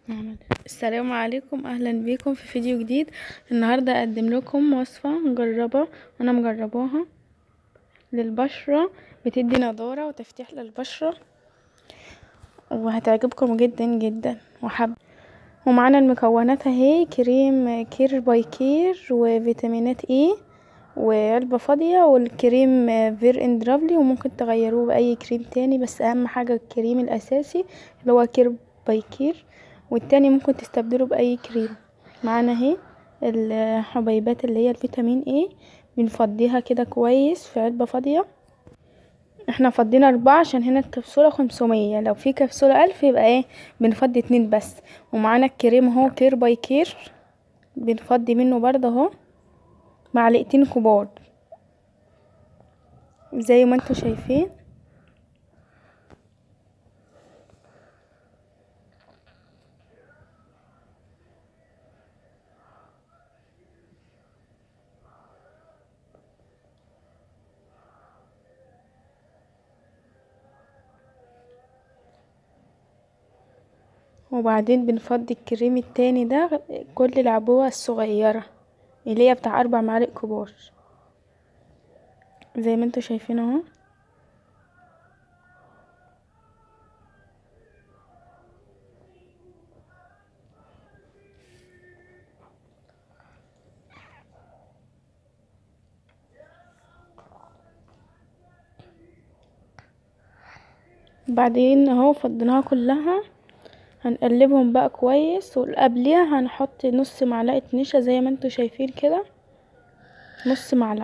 السلام عليكم اهلا بيكم في فيديو جديد النهارده اقدم لكم وصفه مجربه وانا مجرباها للبشره بتدي نضاره وتفتيح للبشره وهتعجبكم جدا جدا وحب ومعانا المكونات اهي كريم كير باي كير وفيتامينات اي وعلبه فاضيه والكريم فير اندرافلي وممكن تغيروه باي كريم تاني بس اهم حاجه الكريم الاساسي اللي هو كير باي كير والتاني ممكن تستبدله باي كريم معانا اهي الحبيبات اللي هي الفيتامين اي بنفضيها كده كويس في علبه فاضيه احنا فضينا اربعة عشان هنا الكبسولة خمسمية لو في كبسولة الف يبقى ايه بنفضي اتنين بس ومعانا الكريم اهو كير باي كير بنفضي منه برضه اهو معلقتين كبار زي ما انتوا شايفين وبعدين بنفضي الكريم التاني ده كل العبوة الصغيرة اللي هي بتاع اربع معالق كبار زي ما انتوا شايفين اهو بعدين اهو فضيناها كلها هنقلبهم بقى كويس وقبليها هنحط نص معلقه نشا زي ما انتوا شايفين كده نص معلقه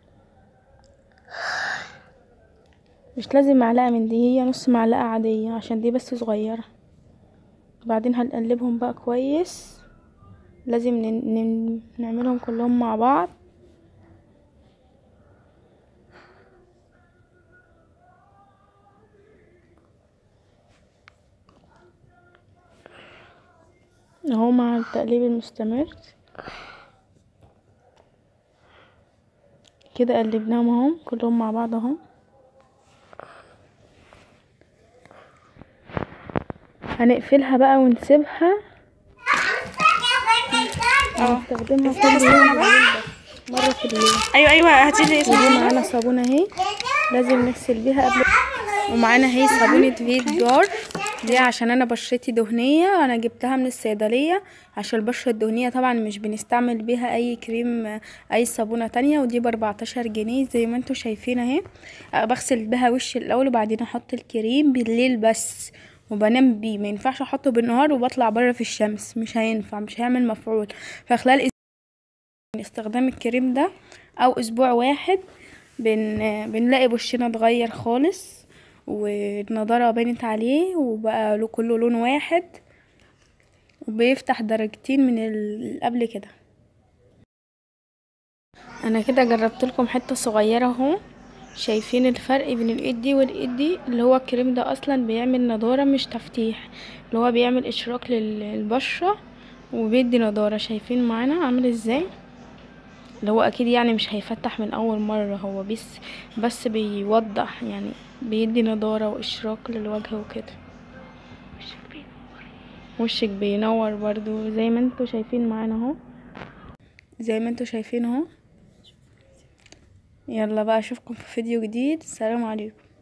مش لازم معلقه من دي هي نص معلقه عاديه عشان دي بس صغيره وبعدين هنقلبهم بقى كويس لازم نعملهم كلهم مع بعض اهو مع التقليب المستمر كده قلبناهم اهو كلهم مع بعض اهو هنقفلها بقى ونسيبها هنستخدمها كل يوم مرة في اليوم ايوه ايوه هاتي لي اسمها ودي معانا صابونة اهي لازم نغسل بيها قبل ومعانا اهي صابونة فيت جار دي عشان انا بشرتي دهنيه انا جبتها من الصيدليه عشان البشره الدهنيه طبعا مش بنستعمل بيها اي كريم اي صابونه تانية ودي باربعتاشر جنيه زي ما انتوا شايفين اهي بغسل بها وشي الاول وبعدين احط الكريم بالليل بس وبنام بيه ما ينفعش احطه بالنهار وبطلع بره في الشمس مش هينفع مش هيعمل مفعول فخلال اسبوع من استخدام الكريم ده او اسبوع واحد بن... بنلاقي وشنا اتغير خالص والنضارة بانت عليه وبقى له كله لون واحد وبيفتح درجتين من اللي قبل كده انا كده جربت لكم حته صغيره اهو شايفين الفرق بين الايد دي والايد دي اللي هو الكريم ده اصلا بيعمل نضاره مش تفتيح اللي هو بيعمل اشراق للبشره وبيدي نضاره شايفين معانا عامل ازاي اللي هو اكيد يعني مش هيفتح من اول مرة هو بس بس بيوضح يعني بيدي نضارة واشراق للوجه وكده وشك بينور برضو زي ما انتوا شايفين معانا اهو زي ما انتوا شايفين اهو يلا بقى اشوفكم في فيديو جديد السلام عليكم